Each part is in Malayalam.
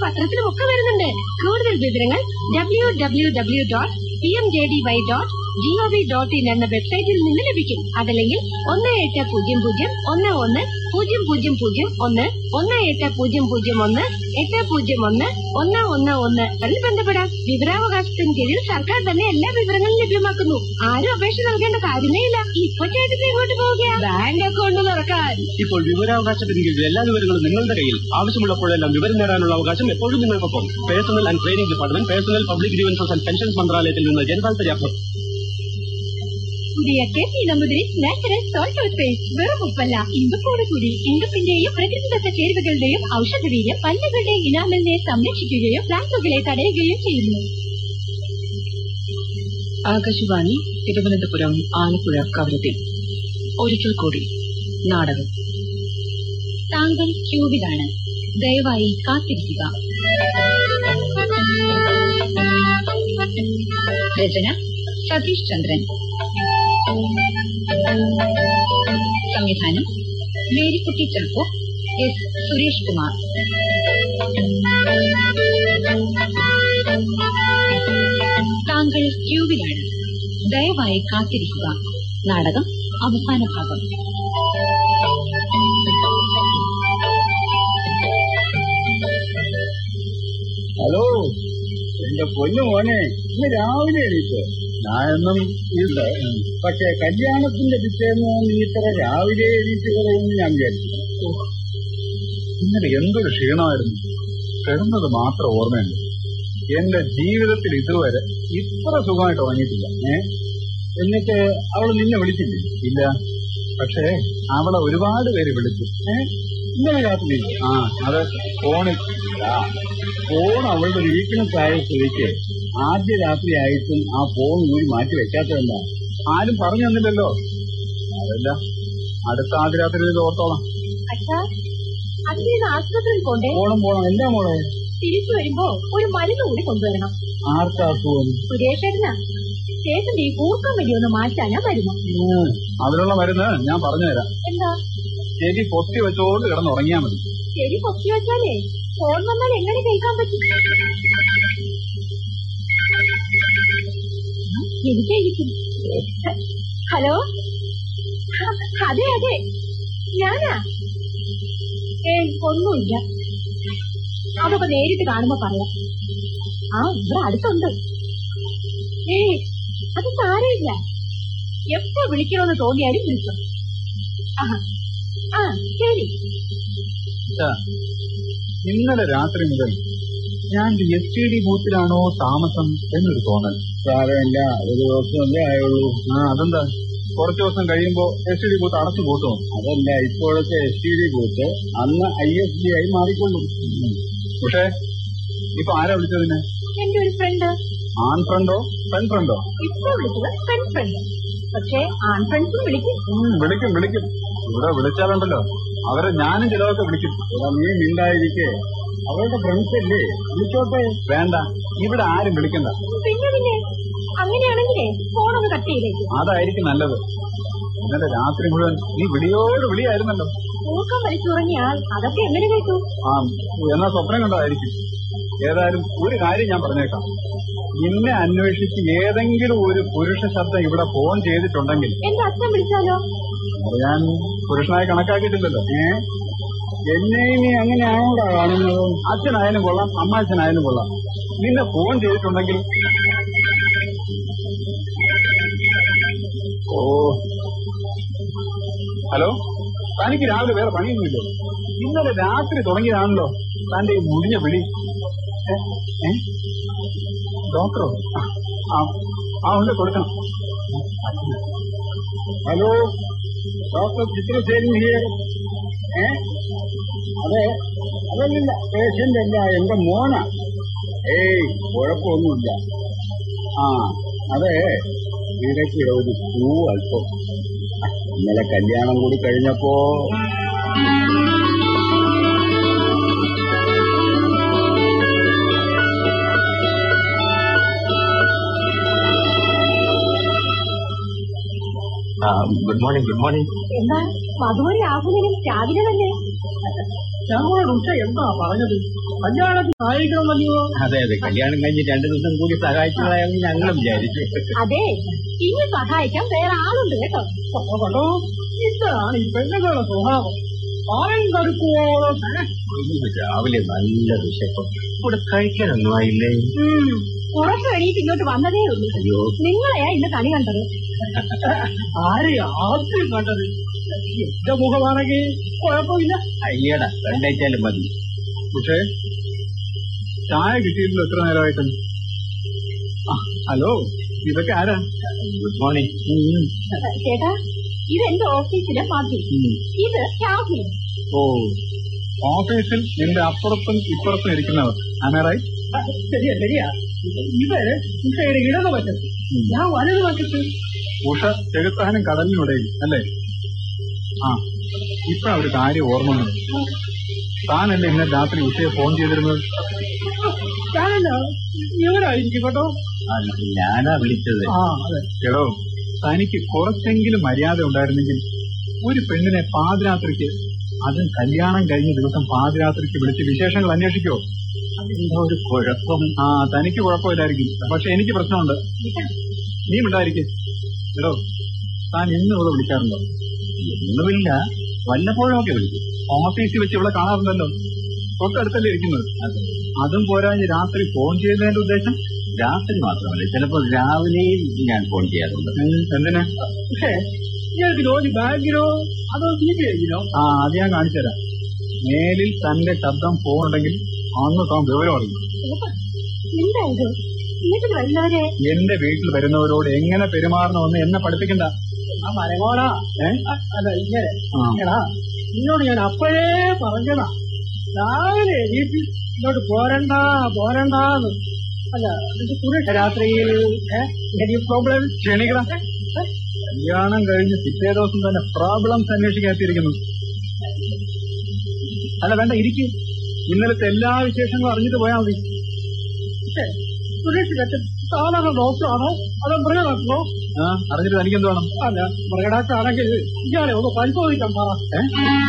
പത്രത്തിലും ഒക്കെ വരുന്നുണ്ട് കൂടുതൽ വിവരങ്ങൾ W W W dot P M J D Y dot G O V dot in എന്ന വെബ്സൈറ്റിൽ നിന്ന് ലഭിക്കും അതല്ലെങ്കിൽ ഒന്ന് എട്ട് പൂജ്യം പൂജ്യം ഒന്ന് ഒന്ന് പൂജ്യം പൂജ്യം പൂജ്യം ഒന്ന് ഒന്ന് എട്ട് പൂജ്യം പൂജ്യം ഒന്ന് എട്ട് പൂജ്യം ഒന്ന് ഒന്ന് ഒന്ന് ഒന്ന് വരെ ബന്ധപ്പെടാം വിവരാവകാശത്തിന് കീഴിൽ സർക്കാർ തന്നെ എല്ലാ വിവരങ്ങളും ലഭ്യമാക്കുന്നു ആരും അപേക്ഷ നൽകേണ്ട കാര്യമേ ഇല്ല ഇപ്പൊ ചേട്ടത്തി എങ്ങോട്ട് പോവുകയാ ബാങ്ക് അക്കൗണ്ട് തുറക്കാൻ ഇപ്പോൾ വിവരാവകാശത്തിന് കീഴിൽ എല്ലാ വിവരങ്ങളും നിങ്ങളുടെ കയ്യിൽ ആവശ്യമുള്ളപ്പോഴെല്ലാം വിവരം നേടാനുള്ള അവകാശം എപ്പോഴും നിങ്ങൾക്കൊപ്പം personal and training department personal public grievances and pensions മന്ത്രാലയത്തിൽ നിന്ന് ജനതാൽപര്യാഭ്യർത്ഥന പുതിയ K P Namboothiri natural salt toothpaste വെറും ഉപ്പല്ല ഇമ്പത്തോടു കൂടി ഇങ്കപ്പിന്റെയും പ്രകൃതിദത്ത ചേരുവകളുടെയും ഔഷധവീര്യം പല്ലുകളുടെയും ഇനാമലിനെ സംരക്ഷിക്കുകയും പ്ലാസ്റ്റുകളെ തടയുകയും ചെയ്യുന്നു ആകാശവാണി തിരുവനന്തപുരം ആലപ്പുഴ കവരത്തിൽ ഒരിക്കൽ കൂടി നാടകം താങ്കൾ ക്യൂവിലാണ് ദയവായി കാത്തിരിക്കുക രചന സതീഷ് ചന്ദ്രൻ സംവിധാനം മേരിക്കുട്ടി ചെറുപ്പോ എസ് സുരേഷ് കുമാർ താങ്കൾ ക്യൂവിലാണ് ദയവായി കാത്തിരിക്കുക നാടകം അവസാന ഭാഗം ഹലോ എന്റെ പൊന്നു മോനെ ഇന്ന് രാവിലെ എണീറ്റ് ഞാനൊന്നും ഇല്ല പക്ഷെ കല്യാണത്തിന്റെ പിറ്റേന്ന് നീ ഇത്ര രാവിലെ എണീറ്റ് പറയുമെന്ന് ഞാൻ വിചാരിച്ചു ഇന്നലെ എന്തൊരു ക്ഷീണമായിരുന്നു കിടന്നത് മാത്രം ഓർമ്മയുണ്ട് എന്റെ ജീവിതത്തിൽ ഇതുവരെ ഇത്ര സുഖമായിട്ട് ഉറങ്ങിയിട്ടില്ല ഏ എന്നിട്ട് അവൾ നിന്നെ വിളിച്ചില്ലേ ഇല്ല പക്ഷേ അവളെ ഒരുപാട് പേര് വിളിച്ചു ഏ ഇന്നലെ രാത്രി ആ അത് ഫോണിൽ ആ, ഫോൺ അവളുടെ വീക്ക്നെസ് ആയ സ്ഥിതിക്ക് ആദ്യ രാത്രി ആയിട്ടും ആ ഫോൺ ഊരി മാറ്റി വെക്കാത്തതെന്താ ആരും പറഞ്ഞു തന്നില്ലല്ലോ അതല്ല അടുത്ത ആദ്യ രാത്രി ഇത് ഓർത്തോളാം അച്ഛാ അതിന് ആശുപത്രിയിൽ പോണ്ടേ പോണം പോണം എന്താ മോളെ തിരിച്ചു വരുമ്പോ ഒരു മരുന്ന് കൂടി കൊണ്ടുവരണം ആർക്കാ അസുഖം സുരേഷേട്ടനാ ചേട്ടന്റെ ഈ കൂർക്കം വലി ഒന്ന് മാറ്റാനാ മരുന്ന് ഉം, അതിനുള്ള മരുന്ന് ഞാൻ പറഞ്ഞുതരാം എന്താ ചെവി പൊത്തി വെച്ചോണ്ട് കിടന്നുറങ്ങിയാ മതി ശരി പൊക്കി വെച്ചാലേ ഫോൺ വന്നാൽ എങ്ങനെ കേൾക്കാൻ പറ്റും എനിക്കായിരിക്കും ഹലോ അതെ അതെ ഞാനാ ഏയ് ഒന്നുമില്ല അതൊക്കെ നേരിട്ട് കാണുമ്പോ പറയാം ആ ഇവിടെ അടുത്തുണ്ട് ഏയ് അത് സാരമില്ല എപ്പോ വിളിക്കണമെന്ന് തോന്നിയാലും വിളിച്ചോ ആ ആ ശരി ഇതാ, ഇന്നലെ രാത്രി മുതൽ ഞാൻ എസ് ടി ഡി ബൂത്തിലാണോ താമസം എന്നൊരു തോന്നൽ സാരമില്ല ഒരു ദിവസമല്ലേ ആയുള്ളൂ ആ അതെന്താ കുറച്ച് ദിവസം കഴിയുമ്പോ എസ് ടി ഡി ബൂത്ത് അടച്ചു പൂട്ടുമോ അതല്ല ഇപ്പോഴത്തെ എസ് ടി ഡി ബൂത്ത് അന്ന് ഐ എസ് ഡി ആയി മാറിക്കൊള്ളും പക്ഷേ ഇപ്പൊ ആരാ വിളിച്ചതിന് എന്റെ ഒരു ഫ്രണ്ട് ആൺ ഫ്രണ്ടോ പെൺ ഫ്രണ്ടോ ഇപ്പൊ വിളിച്ചത് പെൺ ഫ്രണ്ട് പക്ഷേ ആൺ ഫ്രണ്ട്സും വിളിക്കും ഉം, വിളിക്കും വിളിക്കും ഇവിടെ വിളിച്ചാലുണ്ടല്ലോ അവരെ ഞാനും ചിലതൊക്കെ വിളിക്കും എടാ, നീ മിണ്ടായിരിക്കേ അവരുടെ ഫ്രണ്ട്സ് അല്ലേ വിളിച്ചോട്ടെ വേണ്ട ഇവിടെ ആരും വിളിക്കണ്ട പിന്നെ പിന്നെ അങ്ങനെയാണെങ്കിലേ ഫോണൊന്ന് കട്ട് ചെയ്തേക്കും അതായിരിക്കും നല്ലത് ഇന്നലെ രാത്രി മുഴുവൻ നീ വിളിയോട് വിളിയായിരുന്നല്ലോ ഊർക്കം വലിച്ചുറങ്ങിയാൽ അതൊക്കെ എങ്ങനെ കേട്ടു ആ എന്നാ സ്വപ്നം കണ്ടതായിരിക്കും ഏതായാലും ഒരു കാര്യം ഞാൻ പറഞ്ഞേക്കാം നിന്നെ അന്വേഷിച്ച് ഏതെങ്കിലും ഒരു പുരുഷ ശബ്ദം ഇവിടെ ഫോൺ ചെയ്തിട്ടുണ്ടെങ്കിൽ എന്റെ അച്ഛൻ വിളിച്ചാലോ അത് ഞാൻ പുരുഷനായി കണക്കാക്കിയിട്ടില്ലല്ലോ ഏ എന്നെ നീ അങ്ങനെയാണോടാ കാണുന്നത് അച്ഛനായാലും കൊള്ളാം അമ്മാച്ചനായാലും കൊള്ളാം നിന്നെ ഫോൺ ചെയ്തിട്ടുണ്ടെങ്കിൽ ഓ ഹലോ തനിക്ക് രാവിലെ വേറെ പണിയൊന്നുമില്ലേ ഇന്നലെ രാത്രി തുടങ്ങിയതാണല്ലോ തന്റെ ഈ മുടിഞ്ഞ വിളി ഏ? ഏ? ഡോക്ടറോ ആ ആ ഉണ്ട് കൊടുക്കണം ഹലോ ഡോക്ടർ ചിത്രസേനി ഹിയർ ഏ അതെ അതല്ല പേഷ്യന്റ് അല്ല എന്റെ മോനാ ഏയ് കുഴപ്പമൊന്നുമില്ല ആ അതെ ഇടയ്ക്ക് ഒരു പൂ അല്പം ഇന്നലെ കല്യാണം കൂടി കഴിഞ്ഞപ്പോ ഗുഡ് മോർണിംഗ് ഗുഡ് മോർണിംഗ് എന്താ മധുവരി ആകുന്നതിനും രാവിലെ തന്നെ ഞങ്ങളോട് ഉഷ എന്താ പറഞ്ഞത് കല്യാണത്തിന് സഹായിക്കണമെന്നല്ലയോ അതെ അതെ കല്യാണം കഴിഞ്ഞ് രണ്ടു ദിവസം കൂടി സഹായിച്ചതായെന്ന് ഞങ്ങൾ വിചാരിച്ചു അതെ ഇനി സഹായിക്കാൻ വേറെ ആളുണ്ട് കേട്ടോ അപ്പൊ കണ്ടോ ഇതാണ് ഈ പെണ്ണുങ്ങളുടെ സ്വഭാവം ആരും കടുക്കുവോളം രാവിലെ നല്ല വിശപ്പം ഇവിടെ കഴിക്കാനൊന്നും ആയില്ലേ ഉം, ഉറക്കം എണീറ്റ് ഇങ്ങോട്ട് വന്നതേ ഉള്ളൂ അയ്യോ നിങ്ങളെയാ ഇന്ന് കണി കണ്ടത് ആരെയാ ആദ്യം കണ്ടത് എന്റെ മുഖമാണെങ്കിൽ കുഴപ്പമില്ല അയ്യടാ രണ്ടാഴ്ചയാലും മതി പക്ഷേ ചായ കിട്ടിയല്ലോ എത്ര നേരമായിട്ട് ഹലോ ഇതൊക്കെ ആരാ ഗുഡ് മോർണിംഗ് ചേട്ടാ ഇത് എന്റെ ഓഫീസിലെ മതി ഇത് ഷാഫി ഓ ഓഫീസിൽ നിന്റെ അപ്പുറത്തും ഇപ്പുറത്തും ഇരിക്കുന്നവർ ആമേറായി ശരിയാ ശരിയാ ഇത് ഉഷയുടെ ഇടത് വശത്ത് ഞാൻ വലത് വശത്ത് ഉഷ ചെകുത്താനും കടലിനുടയിൽ അല്ലേ ആ ഇപ്പൊ ഒരു കാര്യം ഓർമ്മ വന്നു. താനല്ലേ ഇന്നലെ രാത്രി ഉഷയെ ഫോൺ ചെയ്തിരുന്നത് ഇവരായിരിക്കും കേട്ടോ ഞാനാ വിളിച്ചത് ആ അതെ എടോ തനിക്ക് കുറച്ചെങ്കിലും മര്യാദ ഉണ്ടായിരുന്നെങ്കിൽ ഒരു പെണ്ണിനെ പാതിരാത്രിക്ക് അതും കല്യാണം കഴിഞ്ഞ ദിവസം പാതിരാത്രിക്ക് വിളിച്ച് വിശേഷങ്ങൾ അന്വേഷിക്കോ അതെന്തോ ഒരു കുഴപ്പം ആ തനിക്ക് കുഴപ്പമില്ലായിരിക്കും പക്ഷെ എനിക്ക് പ്രശ്നമുണ്ട് നീ ഉണ്ടായിരിക്കും എടോ താൻ ഇന്ന് ഇവിടെ വിളിക്കാറുണ്ടോ ഒന്നുമില്ല വല്ലപ്പോഴൊക്കെ വിളിക്കും ഓഫീസിൽ വെച്ച് ഇവിടെ കാണാറുണ്ടല്ലോ തൊട്ടടുത്തല്ലേ ഇരിക്കുന്നത് അതും പോരാഞ്ഞ് രാത്രി ഫോൺ ചെയ്യുന്നതിന്റെ ഉദ്ദേശം രാത്രി മാത്രമല്ല ചിലപ്പോൾ രാവിലെയും ഞാൻ ഫോൺ ചെയ്യാറുണ്ട് ഉം, എന്തിനാ പക്ഷേ ഇയാൾക്ക് ജോലി ബാങ്കിലോ അതോ സി ബി ഐയിലോ ആ അത് ഞാൻ കാണിച്ചു തരാം മേലിൽ തന്റെ ശബ്ദം ഫോൺ ഉണ്ടെങ്കിൽ അന്ന് താൻ വിവരം അറിയും എന്താ ഇത് വീട്ടിൽ വരുന്നവരെ എന്റെ വീട്ടിൽ വരുന്നവരോട് എങ്ങനെ പെരുമാറണമെന്ന് എന്നെ പഠിപ്പിക്കണ്ട മരങ്ങോടാ ഏ അല്ല ഇങ്ങനെ എടാ നിന്നോട് ഞാൻ അപ്പോഴേ പറഞ്ഞതാ രാവിലെ വീട്ടിൽ ഇങ്ങോട്ട് പോരണ്ട പോരണ്ടാന്ന് അല്ല ഇത് സുരേഷ് രാത്രിയിൽ പ്രോബ്ലം ക്ഷണിക്കണം കല്യാണം കഴിഞ്ഞ് പിറ്റേ ദിവസം തന്നെ പ്രോബ്ലംസ് അന്വേഷിക്കാത്തിരിക്കുന്നു അല്ല വേണ്ട ഇരിക്കും ഇന്നലത്തെ എല്ലാ വിശേഷങ്ങളും അറിഞ്ഞിട്ട് പോയാൽ മതി സുരേഷ് അച്ഛൻ സാധാരണ ഡോക്ടറാണോ അതോ മൃഗഡോക്ടറോ ആ അറിഞ്ഞിട്ട് തനിക്ക് എന്ത് വേണം അല്ല മൃഗഡോക്ടർ ആണെങ്കിൽ ഇയാളെ ഒന്ന് പരിശോധിക്കാൻ പറ ഏ?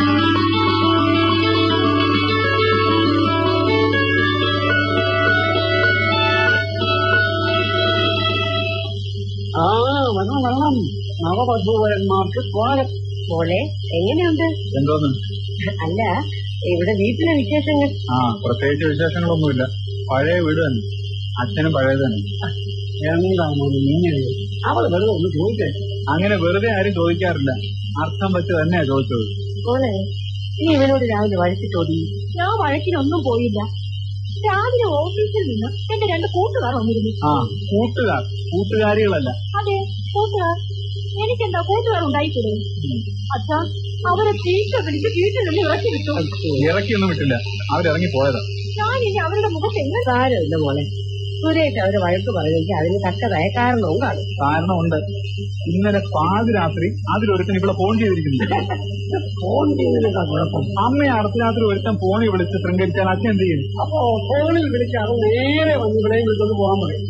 ആ വരണം വരണം നവവധൂവരന്മാർക്ക് സ്വാഗതം മോളെ എങ്ങനെയുണ്ട് എന്തോന്ന് അല്ല ഇവിടെ വീട്ടിലെ വിശേഷങ്ങൾ ആ പ്രത്യേകിച്ച് വിശേഷങ്ങളൊന്നുമില്ല പഴയ വീട് തന്നെ അച്ഛനും പഴയത് തന്നെ എന്താണോ ഇങ്ങനെ അവള് വെറുതെ ഒന്ന് ചോദിച്ചേ അങ്ങനെ വെറുതെ ആരും ചോദിക്കാറില്ല അർത്ഥം വെച്ച് തന്നെയാ ചോദിച്ചത് മോളെ നീ ഇവനോട് രാവിലെ വഴക്ക് ചോദി ഞാൻ വഴക്കിനൊന്നും പോയില്ല രാവിലെ ഓഫീസിൽ നിന്ന് എന്റെ രണ്ട് കൂട്ടുകാർ വന്നിരുന്നു ആ കൂട്ടുകാർ കൂട്ടുകാരികളല്ല അതെ കൂട്ടുകാർ എനിക്കെന്താ കൂട്ടുകാർ ഉണ്ടായിക്കൂടെ അച്ഛാ അവരെ ചീത്ത പിടിച്ച് വീട്ടിൽ നിന്ന് ഇറക്കി വിട്ടു ഇറക്കിയൊന്നും വിട്ടില്ല അവരിറങ്ങി പോയതാ ഞാൻ ഇനി അവരുടെ മുഖത്ത് എങ്ങനെ സാരമില്ല മോളെ സുരേഷ് അവര് വഴക്ക് പറഞ്ഞെങ്കിൽ അതിന് തക്കതായ കാരണവും കാണും കാരണമുണ്ട് ഇന്നലെ പാതിരാത്രി അതിലൊരുത്തൻ ഇവിടെ ഫോൺ ചെയ്തിരിക്കുന്നു ഫോൺ ചെയ്യുന്നതിനെന്താ കുഴപ്പം അമ്മയെ അർദ്ധരാത്രി ഒരുത്തൻ ഫോണിൽ വിളിച്ച് ശൃംഗരിച്ചാൽ അച്ഛൻ എന്ത് ചെയ്യും അപ്പോ ഫോണിൽ വിളിച്ചാൽ നേരെ വന്ന് ഇവിടെ വിളിച്ചൊന്ന് പോകാൻ പറയും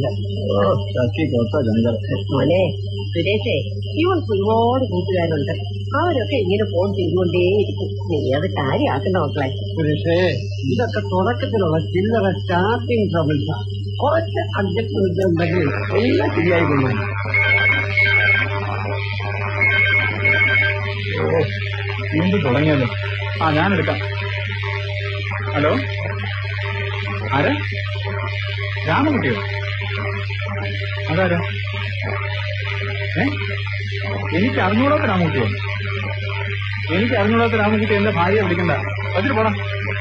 മോനെ സുരേഷേ ഇവൾക്ക് ഒരുപാട് കൂട്ടുകാരുണ്ട് അവരൊക്കെ ഇങ്ങനെ ഫോൺ ചെയ്തുകൊണ്ടേയിരിക്കും നീ അത് കാര്യമാക്കണ്ട മക്കളെ സുരേഷേ ഇതൊക്കെ തുടക്കത്തിലുള്ള ചില്ലറ സ്റ്റാർട്ടിംഗ് ട്രബിൾസ് കുറച്ച് അഡ്ജസ്റ്റ്മെന്റ് ഉണ്ടെങ്കിൽ എല്ലാം ശരിയായി കൊള്ളു വീണ്ടും തുടങ്ങിയല്ലോ ആ ഞാനെടുക്കാം ഹലോ ആരാ രാമകുട്ടിയോ അതാരാ ഏ എനിക്ക് അറിഞ്ഞൂടാത്ത രാമകുട്ടിയോ എനിക്ക് അറിഞ്ഞൂടാത്ത രാമകുട്ടി എന്റെ ഭാര്യയെ വിളിക്കണ്ട അതിന് പോടാ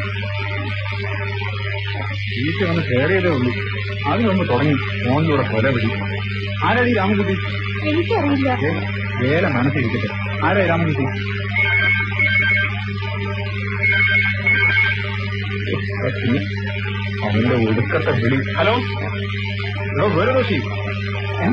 വീട്ടിൽ വന്ന് കയറിയതേ ഉള്ളൂ അതിനൊന്ന് തുടങ്ങി ഫോണിലൂടെ കൊല പിടി ആരാടി രാമകുട്ടി എനിക്കറിയില്ല ഏ, വേല മനസ്സിരിക്കട്ടെ ആരാ രാമകുട്ടി അവന്റെ ഒടുക്കത്തെ വിളി ഹലോ ഹലോ വേറെ ദോഷി ഏ?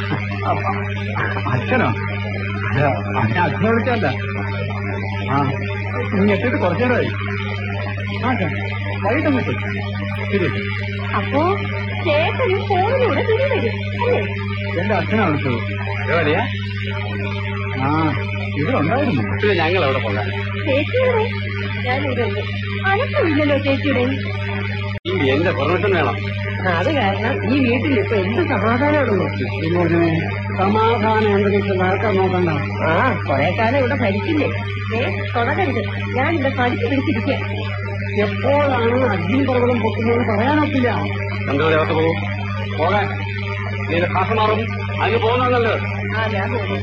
അച്ഛനോ അല്ല, അച്ഛൻ അച്ഛനെ വിളിച്ചല്ല ആ നീ എത്തിയിട്ട് കുറച്ചു നേരമായി ആ അച്ഛാ വൈകിട്ടൊന്നിട്ട് ശരി അച്ഛാ. അപ്പോ ചേട്ടനും ഫോണിലൂടെ തിരി വരും അല്ലേ എന്റെ അച്ഛനാ വിളിച്ചത് എവിടെയാ ആ ഇവിടെ ഉണ്ടായിരുന്നു പിന്നെ ഞങ്ങൾ അവിടെ പോകാം ചേച്ചിയുടെ ഞാനിവിടെ ഉണ്ട് അനക്കമില്ലല്ലോ ചേച്ചിയുടെ എന്റെ പെർമിഷൻ വേണം അത് കാരണം ഈ വീട്ടിൽ ഇപ്പൊ എന്ത് സമാധാനമാണെന്നോ സമാധാനം എന്തെങ്കിലും നടക്കാൻ നോക്കണ്ട ആ കൊറേ കാലം ഇവിടെ ഭരിച്ചില്ലേ ഏ തുടരരുത് ഞാൻ ഇവിടെ പഠിച്ചു പിടിച്ചിരിക്കുക എപ്പോഴാണ് അഗ്നി പർവ്വതം പൊട്ടുന്നത് പറയാനൊക്കില്ല എന്താ അകത്ത് പോകും പോകാൻ നിന്റെ ശ്വാസം മാറും അതിന് പോകുന്നതല്ലോ ആ ഞാൻ പോകുന്നു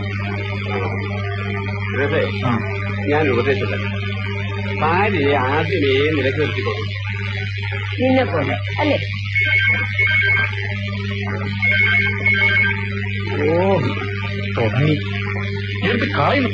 ഇതേ ഞാൻ ഉപദേശില്ല ഭാര്യയെ ആദ്യമേ നിലക്ക് നിർത്തിക്കൊള്ളു നിന്നെ പോലെ അല്ലേ ഓ തുടങ്ങി എടുത്ത് കായുന്നു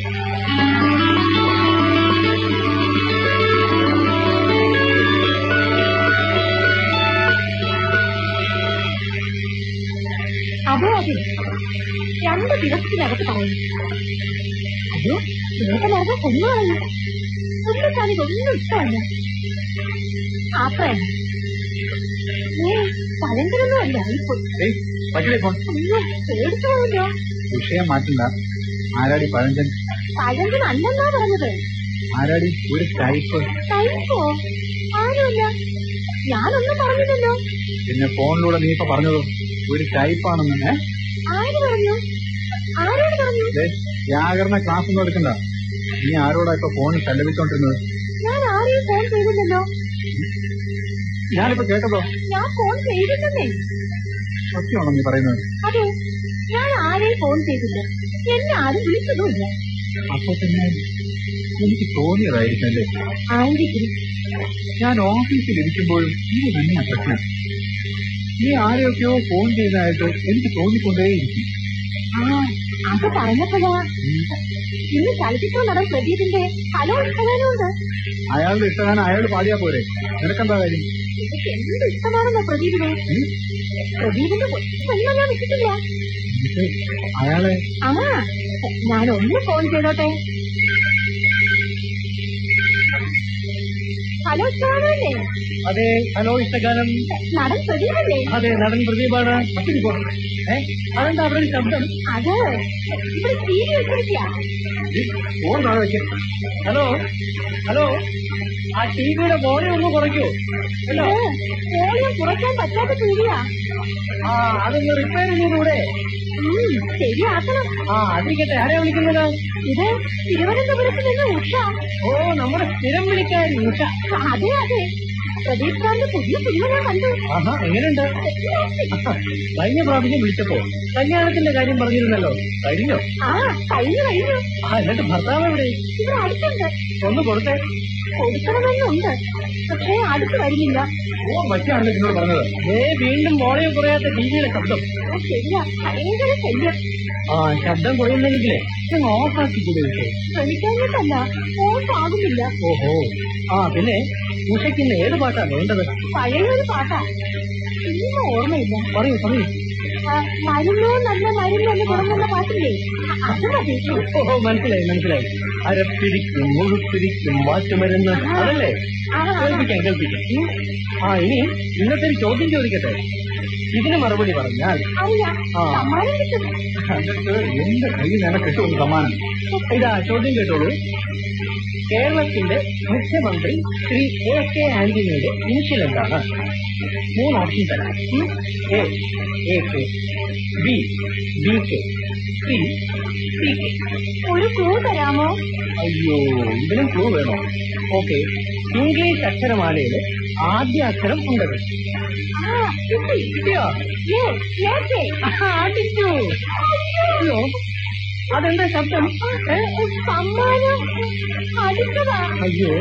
അതെ അതെ രണ്ട് ദിവസത്തിനകത്ത് പറയും അയ്യോ ഏതനകം കൊന്നു കളഞ്ഞു പുള്ളിക്കാണ് ഇതൊന്നും ഇഷ്ടമല്ല ആത്രയല്ല ഏ പഴഞ്ചനൊന്നും അല്ല ഇപ്പൊ പറ്റില്ല അയ്യോ പേടിച്ചു പോയല്ലോ വിഷയം മാറ്റണ്ട ആരാടി പഴഞ്ചൻ പഴഞ്ചൻ അല്ലെന്നാ പറഞ്ഞത് ആരാടി ഒരു ടൈപ്പ് കഴിക്കോ ആരുമില്ല ഞാനൊന്നും പറഞ്ഞില്ലല്ലോ പിന്നെ ഫോണിലൂടെ നീ ഇപ്പൊ പറഞ്ഞതോ ഒരു ടൈപ്പാണെന്ന് ഏ? ആര് പറഞ്ഞു ആരോട് പറഞ്ഞു ദേ, വ്യാകരണ ക്ലാസ് ഒന്നും എടുക്കണ്ട നീ ആരോടാ ഇപ്പൊ ഫോണിൽ തല്ലവിച്ചോണ്ടിരുന്നത് ഞാൻ ആരെയും ഫോൺ ചെയ്തില്ലല്ലോ ഞാനിപ്പോ കേട്ടതോ ഞാൻ ഫോൺ ചെയ്തില്ലെന്നേ സത്യമാണോ നീ പറയുന്നത് അതെ ഞാൻ ആരെയും ഫോൺ ചെയ്തില്ല എന്നെ ആരും വിളിച്ചതുമില്ല അപ്പൊ പിന്നെ എനിക്ക് തോന്നിയതായിരിക്കും അല്ലേ ആയിരിക്കും ഞാൻ ഓഫീസിൽ ഇരിക്കുമ്പോഴും ഇത് തന്നെയാ പ്രശ്നം നീ ആരെയൊക്കെയോ ഫോൺ ചെയ്തതായിട്ട് എനിക്ക് തോന്നിക്കൊണ്ടേയിരിക്കും ആ അത് പറഞ്ഞപ്പോഴാ ഇന്ന് ചലച്ചിത്ര നടൻ പ്രദീപിന്റെ പല ഇഷ്ടഗാനമുണ്ട് അയാളുടെ ഇഷ്ടമാണ് അയാൾ പാടിയാ പോരെ നിനക്കെന്താ കാര്യം എനിക്ക് എന്ത് ഇഷ്ടമാണെന്നോ പ്രദീപിനെ ഉം? പ്രദീപിന്റെ ഒന്നും ഞാൻ വിട്ടിട്ടില്ല എന്നിട്ട് അയാളെ ആ ഞാൻ ഒന്ന് ഫോൺ ചെയ്തോട്ടെ ഹലോ ഇഷ്ടമാണല്ലേ അതെ ഹലോ ഇഷ്ടഗാനം നടൻ പ്രദീപല്ലേ അതെ നടൻ പ്രദീപാണ് പത്തിരി പോണം ഏ അതെന്താ അവിടെ ഒരു ശബ്ദം അത് ഇവിടെ ടി വി വെച്ചിരിക്കുക ഫോൺ താഴെ വെക്ക് ഹലോ ഹലോ ആ ടി വിയുടെ വോളിയം ഒന്ന് കുറയ്ക്കൂ ഹലോ വോളിയം കുറയ്ക്കാൻ പറ്റാത്ത ടി വിയാ ആ അതൊന്ന് റിപ്പയർ ചെയ്തൂടെ ശരിയാക്കണം ആ അതിരിക്കട്ടെ ആരെയാ വിളിക്കുന്നത് ഇത് തിരുവനന്തപുരത്ത് നിന്ന് ഉഷ ഓ നമ്മുടെ സ്ഥിരം വിളിക്കാരി ഉഷ അതെ അതെ പ്രദീപ് സാറിന്റെ പുതിയ സിനിമ ഞാൻ കണ്ടു ആഹാ എങ്ങനെയുണ്ട് കഴിഞ്ഞ പ്രാവശ്യം വിളിച്ചപ്പോ കല്യാണത്തിന്റെ കാര്യം പറഞ്ഞിരുന്നല്ലോ കഴിഞ്ഞോ ആ കഴിഞ്ഞു കഴിഞ്ഞു ആ എന്നിട്ട് ഭർത്താവ് എവിടെ ഇവിടെ അടുത്തുണ്ട് ഒന്ന് കൊടുത്തേ കൊടുക്കണമെന്നുണ്ട് പക്ഷേ അടുത്ത് വരുന്നില്ല ഓ മറ്റാണല്ലോ എന്നോട് പറഞ്ഞത് ഏ വീണ്ടും വോളിയം കുറയാത്ത ടിവിയുടെ ശബ്ദം ഓ, ശരിയാ ഭയങ്കര ശല്യം ആ ശബ്ദം കുറയുന്നെങ്കിലേ നിങ്ങൾ ഓഫാക്കി കൂടെ വിട്ടേ ശ്രമിക്കാഞ്ഞിട്ടല്ല ഓഫ് ആകുന്നില്ല ഓഹോ ആ പിന്നെ ഉഷയ്ക്ക് ഇന്ന് ഏത് പാട്ടാ വേണ്ടത് പഴയൊരു പാട്ടാ സിനിമ ഓർമ്മയില്ല പറയൂ പറയൂ ആ, മരുന്നോ നല്ല മരുന്നെന്ന് തുടങ്ങുന്ന പാട്ടില്ലേ അത് മതി ഓഹോ മനസ്സിലായി മനസ്സിലായി അരപ്പിരിക്കും മുഴുപ്പിരിക്കും മാറ്റുമരുന്ന് അതല്ലേ ആ, ആ, കേൾപ്പിക്കാം കേൾപ്പിക്കാം ഉം. ആ ഇനി ഇന്നത്തെ ഒരു ചോദ്യം ചോദിക്കട്ടെ ഇതിന് മറുപടി പറഞ്ഞാൽ അറിയാം ആ. സമ്മാനം കിട്ടും എന്നിട്ട് എന്റെ കയ്യിൽ നിന്ന് കിട്ടും സമ്മാനം ഇതാ ചോദ്യം കേട്ടോളൂ കേരളത്തിന്റെ മുഖ്യമന്ത്രി ശ്രീ എ കെ ആന്റണിയുടെ ഇനിഷ്യൽ എന്താണ് മൂന്ന് ഓപ്ഷൻ തരാം ഉം. A A K B B K C C K ഒരു ക്ലൂ തരാമോ അയ്യോ ഇതിനും ക്ലൂ വേണോ ഓക്കെ ഇംഗ്ലീഷ് അക്ഷരമാലയിലെ ആദ്യ അക്ഷരം ഉണ്ടത് ആ കിട്ടി കിട്ടിയോ ഏ, ഏ, ഏ. അടിച്ചു അയ്യോ അതെന്താ ശബ്ദം ഏ? സമ്മാനം അടിച്ചതാ അയ്യോ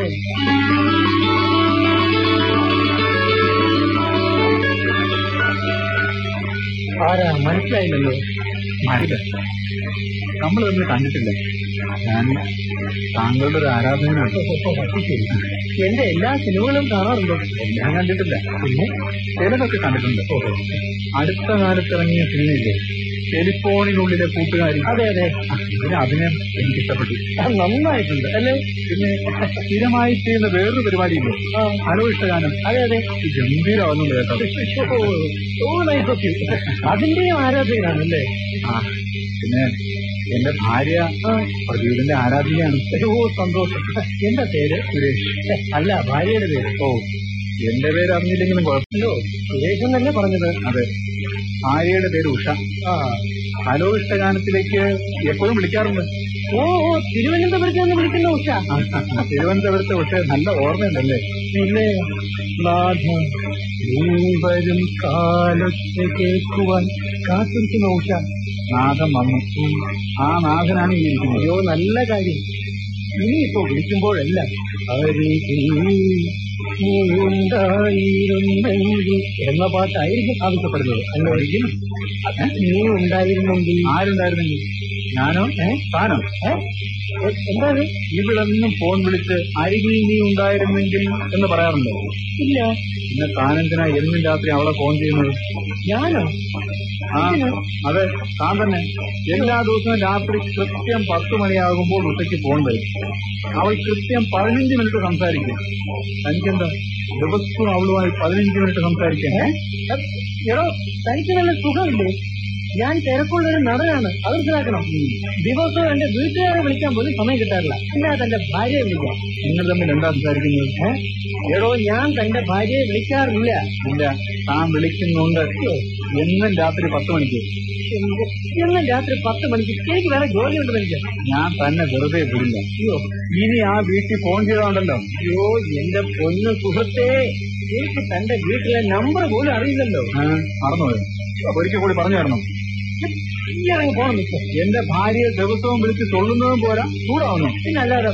ആരാ മനസ്സിലായില്ലല്ലോ മരുത് നമ്മൾ തമ്മിൽ കണ്ടിട്ടില്ല ഞാൻ താങ്കളുടെ ഒരു ആരാധകനാണ് എന്റെ എല്ലാ സിനിമകളും കാണാറുണ്ടോ ഞാൻ കണ്ടിട്ടില്ല പിന്നെ ചിലതൊക്കെ കണ്ടിട്ടുണ്ട് അടുത്ത കാലത്ത് ഇറങ്ങിയ സിനിമയില്ലേ ടെലിഫോണിനുള്ളിലെ കൂട്ടുകാരി അതെ അതെ ഇതിന് അഭിനയം എനിക്ക് ഇഷ്ടപ്പെട്ടു നന്നായിട്ടുണ്ട് അല്ലേ പിന്നെ സ്ഥിരമായി ചെയ്യുന്ന വേറൊരു പരിപാടിയില്ലേ ഹലോ ഇഷ്ടഗാനം അതെ അതെ ഗംഭീരമാവുന്നുണ്ട് കേട്ടോ ഓ നൈസ് ഓഫ് യു അതിന്റെയും ആരാധകനാണ് അല്ലേ ആ പിന്നെ എന്റെ ഭാര്യ പ്രദീപിന്റെ ആരാധികയാണ് ഓ സന്തോഷം എന്റെ പേര് സുരേഷ് അല്ല ഭാര്യയുടെ പേര് ഓ എന്റെ പേര് അറിഞ്ഞില്ലെങ്കിലും കുഴപ്പമില്ലോ സുരേഷ് എന്നല്ലേ പറഞ്ഞത് അതെ ഭാര്യയുടെ പേര് ഉഷ ആ ഹലോ ഇഷ്ടഗാനത്തിലേക്ക് എപ്പോഴും വിളിക്കാറുണ്ട് ഓ ഓ തിരുവനന്തപുരത്ത് നിന്ന് വിളിക്കുന്ന ഉഷ തിരുവനന്തപുരത്തെ ഉഷ നല്ല ഓർമ്മയുണ്ടല്ലേ പിന്നെ നാഥ നീ വരും കാലത്ത് കേൾക്കുവാൻ കാത്തിരിക്കുന്ന ഉഷ നാഥം വന്നു ആ നാഥനാണ് ഈ ഇരിക്കുന്നത് അയ്യോ നല്ല കാര്യം ഇനിയിപ്പോ വിളിക്കുമ്പോഴല്ല അരികിൽ നീ ഉണ്ടായിരുന്നെങ്കിൽ എന്ന പാട്ടായിരിക്കും ആവശ്യപ്പെടുന്നത് അല്ല ഒരിക്കലും നീ ഉണ്ടായിരുന്നെങ്കിൽ ആരുണ്ടായിരുന്നെങ്കിൽ ഞാനോ ഏ താനോ ഏ എന്താണ് ഇവിടെ നിന്നും ഫോൺ വിളിച്ച് അരികിൽ നീ ഉണ്ടായിരുന്നെങ്കിൽ എന്ന് പറയാറുണ്ടോ ഇല്ല പിന്നെ താനെന്തിനാ എന്നും രാത്രി അവളെ ഫോൺ ചെയ്യുന്നത് ഞാനോ ആ അതെ താൻ തന്നെ എല്ലാ ദിവസവും രാത്രി കൃത്യം പത്ത് മണിയാകുമ്പോൾ ഉച്ചയ്ക്ക് ഫോൺ വരും അവൾ കൃത്യം പതിനഞ്ച് മിനിറ്റ് സംസാരിക്കും തനിക്കെന്താ ദിവസവും അവളുമായി പതിനഞ്ച് മിനിറ്റ് സംസാരിക്കാൻ എടോ തനിക്ക് നല്ല സുഖമില്ലേ ഞാൻ തിരക്കുള്ള ഒരു നടനാണ് അത് മനസ്സിലാക്കണം ദിവസവും എന്റെ വീട്ടുകാരെ വിളിക്കാൻ പോലും സമയം കിട്ടാറില്ല എന്നാ തന്റെ ഭാര്യയെ വിളിക്കാം നിങ്ങൾ തമ്മിൽ എന്താ സംസാരിക്കുന്നത് എടോ ഞാൻ തന്റെ ഭാര്യയെ വിളിക്കാറില്ല ഇല്ല താൻ വിളിക്കുന്നുണ്ട് എന്നും രാത്രി പത്ത് മണിക്ക് എന്നും രാത്രി പത്ത് മണിക്ക് എനിക്ക് വേറെ ജോലി ഉണ്ട് എനിക്ക് ഞാൻ തന്നെ വെറുതെ വിടില്ല അയ്യോ ഇനി ആ വീട്ടിൽ ഫോൺ ചെയ്തോണ്ടല്ലോ അയ്യോ എന്റെ പൊന്നു സുഹൃത്തേ എനിക്ക് തന്റെ വീട്ടിലെ നമ്പർ പോലും അറിയില്ലല്ലോ മറന്നുപോയോ ഒരിക്കൽ കൂടി പറഞ്ഞു തരണം ഇറങ്ങി പോണം മിസ്റ്റർ. എന്റെ ഭാര്യയെ ദിവസവും വിളിച്ച് തൊള്ളുന്നതും പോരാ ചൂടാവുന്നു പിന്നെ അല്ലാതെ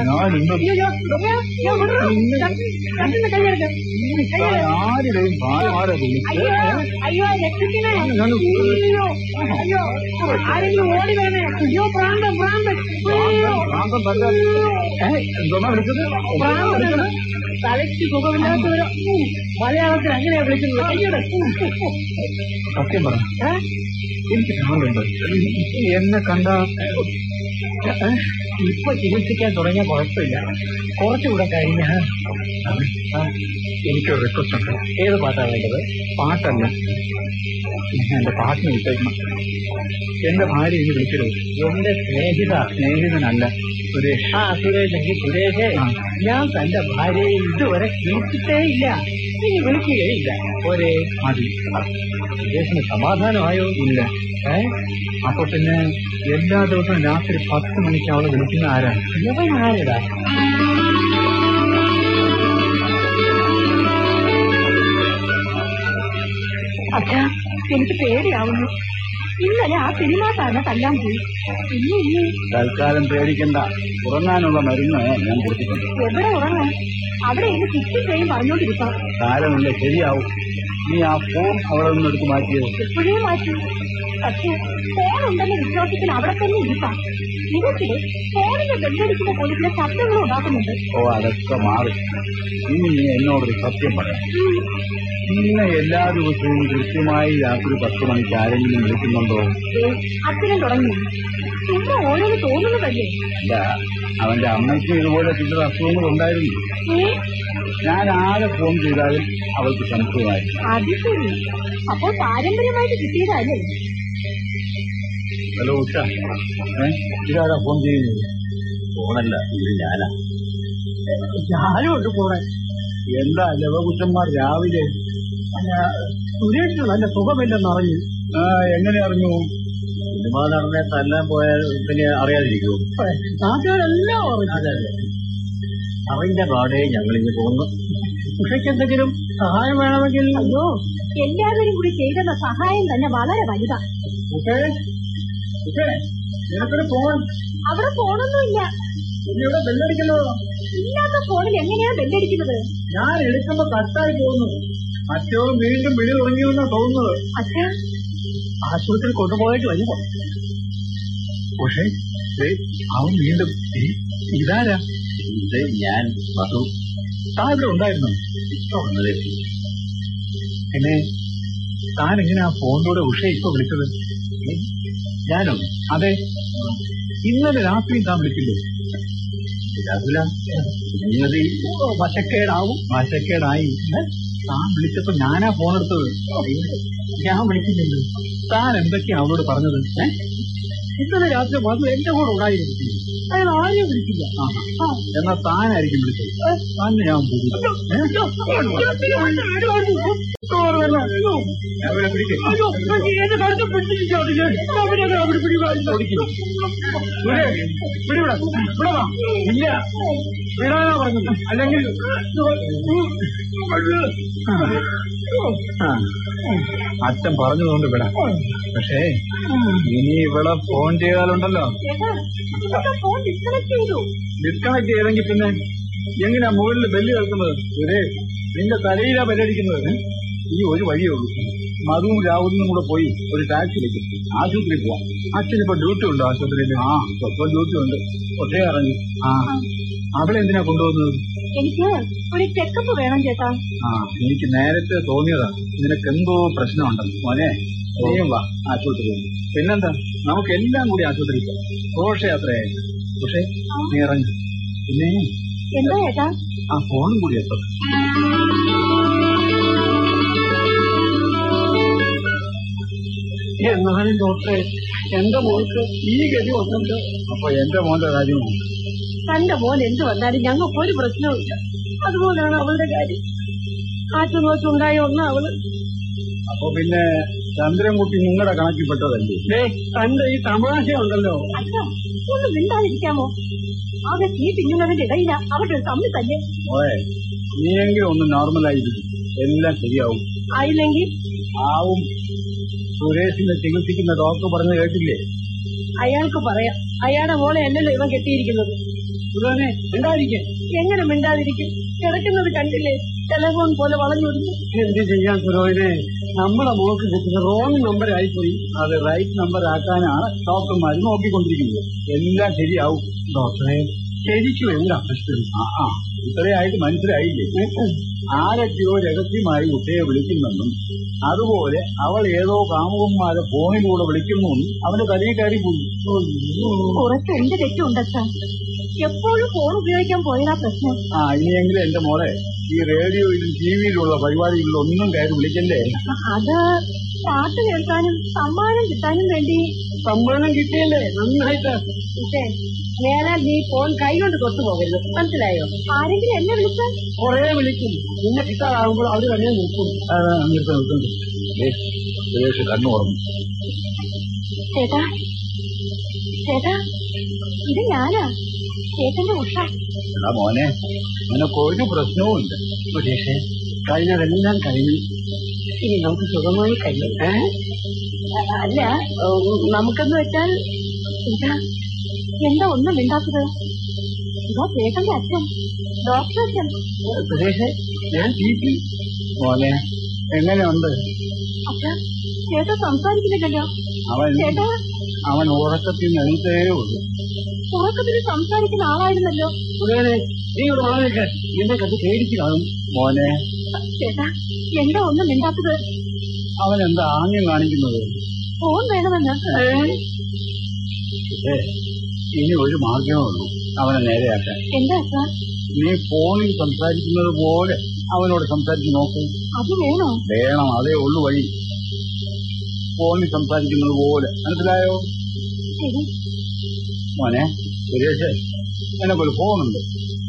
ആരുടെയും ഭാര്യമാരെ വിളിച്ച് അയ്യോ രക്ഷിക്കണേ ഞാൻ അയ്യോ അയ്യോ ആരെങ്കിലും ഓടി വരണേ അയ്യോ പ്രാന്തം പ്രാന്തം അയ്യോ ഭ്രാന്തം തല്ല ഏ, എന്തോന്നാ വിളിച്ചത് എന്തോന്നാ വിളിച്ചത്? തലയ്ക്ക് സുഖമില്ലാത്തവരോ മലയാളത്തിൽ അങ്ങനെയാ വിളിക്കുന്നത് അയ്യോടെ സത്യം പറ എനിക്ക് ഭ്രാന്തുണ്ട് എന്നെ കണ്ട ഇപ്പൊ ചികിത്സിക്കാൻ തുടങ്ങിയ കുഴപ്പമില്ല കുറച്ചുകൂടെ കഴിഞ്ഞ എനിക്കൊരു റിക്വസ്റ്റ് ഉണ്ട് ഏത് പാട്ടാണ് വേണ്ടത് പാട്ടല്ല എന്റെ പാട്ടിന് വിട്ടേക്കണം എന്റെ ഭാര്യ ഇനി വിളിക്കരുത് എന്റെ സ്നേഹിത സ്നേഹിതനല്ല സുരേഷ് ആ സുരേഷ് എങ്കിൽ സുരേഷേ ഞാൻ തന്റെ ഭാര്യയെ ഇതുവരെ വിളിച്ചിട്ടേ ഇല്ല ഇനി വിളിക്കുകയില്ല ഒരേ മതി സുരേഷിന് സമാധാനമായോ ഇല്ല ഏ അപ്പൊ പിന്നെ എല്ലാ ദിവസവും രാത്രി പത്ത് മണിക്ക് അവളെ വിളിക്കുന്ന ആരാണ് ഇവൻ ആരടാ അച്ഛാ എനിക്ക് പേടിയാവുന്നു ഇന്നലെ ആ സിനിമാ താരം തല്ലാൻ പോയി ഇനി ഇനി തൽക്കാലം പേടിക്കണ്ട ഉറങ്ങാനുള്ള മരുന്ന് ഞാൻ കൊടുത്തിട്ടുണ്ട് എവിടെ ഉറങ്ങാൻ അവിടെ ഇന്ന് ചുറ്റിക്കയും പറഞ്ഞോണ്ടിരിക്കാം കാലമില്ല ശരിയാവും നീ ആ ഫോൺ അവിടെ നിന്ന് എടുത്ത് മാറ്റിയത് എപ്പോഴേ മാറ്റി പക്ഷേ ഫോണുണ്ടെന്ന വിശ്വാസത്തിൽ അവിടെ തന്നെ ഇരിക്കാം നിങ്ങൾക്കിടെ ഫോണിന്റെ ബെല്ലടിക്കുന്ന പോലീസിലെ ശബ്ദങ്ങളും ഉണ്ടാക്കുന്നുണ്ട് ഓ അതൊക്കെ മാറി ഇനി നീ എന്നോടൊരു സത്യം പറയാം ഇന്ന് എല്ലാ ദിവസവും കൃത്യമായി രാത്രി പത്ത് മണിക്ക് ആരെങ്കിലും വിളിക്കുന്നുണ്ടോ ദേ, അച്ഛനും തുടങ്ങി ചുമ്മാ ഓരോന്ന് തോന്നുന്നതല്ലേ ഇല്ല അവന്റെ അമ്മയ്ക്ക് ഇതുപോലെ ചില അസുഖങ്ങൾ ഉണ്ടായിരുന്നു ഏ ഞാൻ ആരെ ഫോൺ ചെയ്താലും അവൾക്ക് സംശയമായി അത് ശരി അപ്പോൾ പാരമ്പര്യമായിട്ട് കിട്ടിയതല്ലേ ഹലോ ഉച്ച ഏ ഇതാരാ ഫോൺ ചെയ്യുന്നത് ഫോണല്ല ഇത് ഞാനാ ഞാനും ഉണ്ട് കൂടെ എന്താ ലവകുറ്റന്മാർ രാവിലെ സുരേഷ് നല്ല സുഖമില്ലെന്ന് അറിഞ്ഞു ആ എങ്ങനെ അറിഞ്ഞു സിനിമ നടന്നെ തല്ലാൻ പോയാൽ പിന്നെ അറിയാതിരിക്കുമോ നാട്ടുകാരെല്ലാം അറിഞ്ഞു അറിഞ്ഞ പാടെ ഞങ്ങളിങ്ങ് പോകുന്നു ഉഷയ്ക്ക് എന്തെങ്കിലും സഹായം വേണമെങ്കിൽ അയ്യോ എല്ലാവരും കൂടി ചെയ്തെന്ന സഹായം തന്നെ വളരെ വലുതാ ഉഷേ ഉഷേ നിനക്കൊരു ഫോൺ അവിടെ ഫോണൊന്നുമില്ല ഇവിടെ ബെല്ലടിക്കുന്നതോ ഇല്ലാത്ത ഫോണിൽ എങ്ങനെയാ ബെല്ലടിക്കുന്നത് ഞാൻ എടുക്കുമ്പോ കട്ടായി പോകുന്നു മറ്റോ വീണ്ടും വിളി തുടങ്ങിയെന്നാ തോന്നുന്നത് അച്ഛാ ആശുപത്രി കൊണ്ടുപോയിട്ട് വരുമോ പക്ഷേ ദേ, അവൻ വീണ്ടും ഈ, ഇതാരാ ഇത് ഞാൻ മധു താൻ ഇവിടെ ഉണ്ടായിരുന്നു ഇപ്പൊ വന്നതേ പിന്നെ താൻ എങ്ങനെ ആ ഫോണിലൂടെ ഉഷ ഇപ്പൊ വിളിച്ചത് ഏ? ഞാനോ അതെ ഇന്നലെ രാത്രി താൻ വിളിക്കില്ലേ രാഹുല സംഗതി വശക്കേടാവും വശക്കേടായി ഏ? താൻ വിളിച്ചപ്പോ ഞാനാ ഫോൺ എടുത്തത് ഞാൻ വിളിക്കുന്നുണ്ട് താൻ എന്തൊക്കെയാ അവളോട് പറഞ്ഞത് ഏ? ഇന്നലെ രാത്രി വന്ന് എന്റെ കൂടെ ഉണ്ടായിരുന്നു അയാൾ ആരെയും വിളിച്ചില്ല എന്നാ താനായിരിക്കും വിളിച്ചത് തന്നെ ഞാൻ വിളി. ഏ? അവനെ പിടിക്ക്. പിടിക്ക്. സുരേഷ്, പിടി ഇവിടെ. ഇവിടെ വാ. ഇല്ല വിടാനാ പറഞ്ഞത് അല്ലെങ്കിൽ ആ, അച്ഛൻ പറഞ്ഞതുകൊണ്ട് വിടാം പക്ഷേ ഇനി ഇവിടെ ഫോൺ ചെയ്താലുണ്ടല്ലോ ഫോൺ ഡിസ്കണക്ട് ചെയ്തു ഡിസ്കണക്ട് ചെയ്തെങ്കിൽ പിന്നെ എങ്ങനെയാ മുകളിൽ ബെല്ല് കേൾക്കുന്നത് സുരേഷ് നിന്റെ തലയിലാ ബെല്ലടിക്കുന്നത് ഈ ഒരു വഴിയേ ഉള്ളൂ മധുവും രാഹുലിനും കൂടെ പോയി ഒരു ടാക്സി വിളിക്കും ആശുപത്രിയിൽ പോവാം അച്ഛനിപ്പോ ഡ്യൂട്ടി ഉണ്ട് ആശുപത്രിയിൽ ആ ഇപ്പൊ ഡ്യൂട്ടി ഉണ്ട് ഒറ്റേ ഇറങ്ങി ആ അവളെ എന്തിനാ കൊണ്ടുപോകുന്നത് എനിക്ക് ഒരു ചെക്കപ്പ് വേണം ചേട്ടാ ആ എനിക്ക് നേരത്തെ തോന്നിയതാ നിനക്ക് എന്തോ പ്രശ്നമുണ്ടെന്ന് മോനെ നീയും വാ ആശുപത്രി പിന്നെന്താ നമുക്ക് എല്ലാം കൂടി ആശുപത്രി ഘോഷയാത്രയായി പക്ഷേ നീ ഇറങ്ങി പിന്നെ എന്താ ചേട്ടാ ആ ഫോണും കൂടി എത്തും എന്നാലും ഡോക്ടറെ എന്റെ മോൾക്ക് ഈ ഗതി വന്നിട്ട് അപ്പൊ എന്റെ മോന്റെ കാര്യമാണ് തന്റെ മോൻ എന്ത് വന്നാലും ഞങ്ങൾക്ക് ഒരു പ്രശ്നവുമില്ല അതുപോലാണ് അവളുടെ കാര്യം ആറ്റുനോച്ചുണ്ടായ ഒന്നാ അവള് അപ്പൊ പിന്നെ ചന്ദ്രൻകുട്ടി നിങ്ങളുടെ കണക്കിൽപ്പെട്ടതല്ലേ തന്റെ ഈ തമാശ ഉണ്ടല്ലോ അച്ഛാ ഒന്ന് മിണ്ടാതിരിക്കാമോ ആകെ തീ തിന്നുന്നതിന്റെ ഇടയില അവരുടെ തമ്മിൽ തന്നെ ഓയെ നീയെങ്കിലും ഒന്ന് നോർമലായിരിക്കും എല്ലാം ശരിയാവും ആയില്ലെങ്കിൽ ആവും സുരേഷിനെ ചികിത്സിക്കുന്ന ഡോക്ടർ പറഞ്ഞു കേട്ടില്ലേ അയാൾക്ക് പറയാം അയാളുടെ മോളെ എന്നല്ലോ ഇവൻ കെട്ടിയിരിക്കുന്നത് സുരേനെ ഉണ്ടായിരിക്കും എങ്ങനെ മിണ്ടാതിരിക്കും കിടക്കുന്നത് കണ്ടില്ലേ ടെലഫോൺ പോലെ വളഞ്ഞൊടിഞ്ഞു എന്ത് ചെയ്യാൻ സുരോഹിനെ നമ്മുടെ മോൾക്ക് കിട്ടുന്ന റോങ് നമ്പർ ആയിപ്പോയി അത് റൈറ്റ് നമ്പർ ആക്കാനാണ് ഡോക്ടർമാർ നോക്കിക്കൊണ്ടിരിക്കുന്നത് എല്ലാം ശരിയാവും ഡോക്ടറെ ശരിക്കും എന്താ പ്രശ്നം ആ ആ ഇത്രയായിട്ട് മനസ്സിലായില്ലേ ആരൊക്കെയോ രഹസ്യമായി കുട്ടിയെ വിളിക്കുന്നെന്നും അതുപോലെ അവൾ ഏതോ കാമുകന്മാരെ ഫോണിലൂടെ വിളിക്കുന്നെന്നും അവന്റെ തലയിൽ കയറി പോയി കുറച്ച് എന്റെ തെറ്റുണ്ട് അച്ഛാ എപ്പോഴും ഫോൺ ഉപയോഗിക്കാൻ പോയതാ പ്രശ്നം ആ ഇനിയെങ്കിലും എന്റെ മോളെ ഈ റേഡിയോയിലും ടിവിയിലുള്ള പരിപാടികളിലും ഒന്നും കയറി വിളിക്കല്ലേ അത് പാട്ട് കേൾക്കാനും സമ്മാനം കിട്ടാനും വേണ്ടി സമ്മാനം കിട്ടിയല്ലേ നന്നായിട്ട് പക്ഷേ നേരാൽ നീ ഫോൺ കൈകൊണ്ട് തൊട്ടു പോകരുത് മനസ്സിലായോ ആരെങ്കിലും എന്നെ വിളിച്ചാൽ കൊറേ വിളിക്കും പിന്നെ കിട്ടാതാകുമ്പോൾ അവര് തന്നെ നിൽക്കും നിർത്തം നിർത്തും സുരേഷ് കണ്ണു തുറന്നു ചേട്ടാ ചേട്ടാ ഇത് ഞാനാ ചേട്ടന്റെ ഉഷ എടാ മോനെ നിനക്ക് ഒരു പ്രശ്നവും ഇല്ല സുരേഷ് കഴിഞ്ഞതെല്ലാം കഴിഞ്ഞു ഇനി നമുക്ക് സുഖമായി കഴിയും ഏ അല്ല ഉം, നമുക്കെന്ന് വെച്ചാൽ ചേട്ടാ എന്താ ഒന്നും മിണ്ടാത്തത് ഇതോ ചേട്ടന്റെ അച്ഛൻ ഡോക്ടർ അച്ഛൻ സുരേഷ് ഞാൻ ടി പി മോനെ എങ്ങനെയുണ്ട് അച്ഛാ ചേട്ടൻ സംസാരിക്കുന്നില്ലല്ലോ അവൻ ചേട്ടാ അവൻ ഉറക്കത്തിൽ നിന്നേ ഉള്ളൂ ഉറക്കത്തിൽ സംസാരിക്കുന്ന ആളായിരുന്നല്ലോ സുരേഷ് നീ ഇവിടെ വാങ്ങിക്ക എന്നെ കണ്ട് പേടിച്ച് കാണും മോനെ ചേട്ടാ എന്താ ഒന്നും മിണ്ടാത്തത് അവൻ എന്താ ആംഗ്യം കാണിക്കുന്നത് ഫോൺ വേണമെന്ന് ഏ, ഇനി ഒരു മാർഗമേ ഉള്ളൂ അവനെ നേരെയാക്കാൻ എന്താ അച്ഛാ നീ ഫോണിൽ സംസാരിക്കുന്നത് പോലെ അവനോട് സംസാരിച്ച് നോക്കൂ അത് വേണോ വേണം അതേ ഉള്ളു വഴി ഫോണിൽ സംസാരിക്കുന്നത് പോലെ മനസ്സിലായോ ശരി മോനെ സുരേഷ് എനക്കൊരു ഫോണുണ്ട്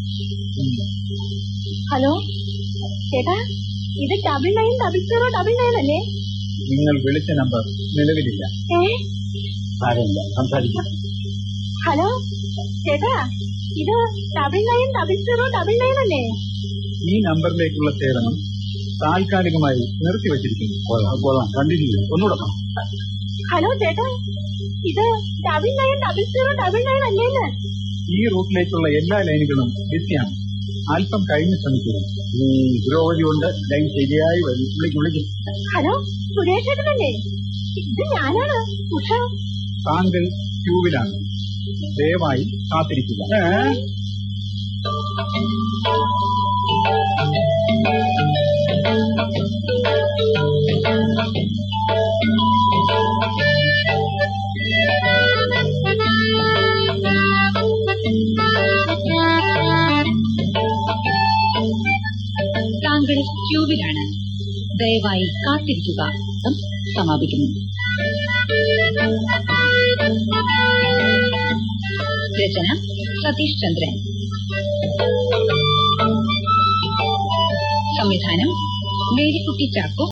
ഹലോ ചേട്ടാ ഇത് double nine double zero double nine അല്ലേ നിങ്ങൾ വിളിച്ച നമ്പർ നിലവിലില്ല ഏ സാരമില്ല സംസാരിക്കാം ഹലോ ചേട്ടാ ഇത് double nine double zero double nine അല്ലേ ഈ നമ്പറിലേക്കുള്ള സേവനം താൽക്കാലികമായി നിർത്തിവെച്ചിരിക്കുന്നു കൊള്ളാം കൊള്ളാം കണ്ടിന്യൂ ചെയ്യൂ. ഒന്നുകൂടെ പറ. ഹലോ ചേട്ടാ ഇത് double nine double zero double nine അല്ലേന്ന് ഈ റൂട്ടിലേക്കുള്ള എല്ലാ ലൈനുകളും ബിസിയാണ് അല്പം കഴിഞ്ഞ് ശ്രമിക്കുക ഉം, പുരോഗതി കൊണ്ട് ലൈൻ ശരിയായി വരും വിളിക്കും വിളിക്കും ഹലോ സുരേഷ് ചേട്ടനല്ലേ ഇത് ഞാനാണ് ഉഷ താങ്കൾ ക്യൂവിലാണ് ദയവായി കാത്തിരിക്കുക ഏ? താങ്കൾ ക്യൂവിലാണ് ദയവായി കാത്തിരിക്കുക സമാപിക്കുന്നു രചന സതീഷ് ചന്ദ്രൻ സംവിധാനം മേരിക്കുട്ടി ചാക്കോ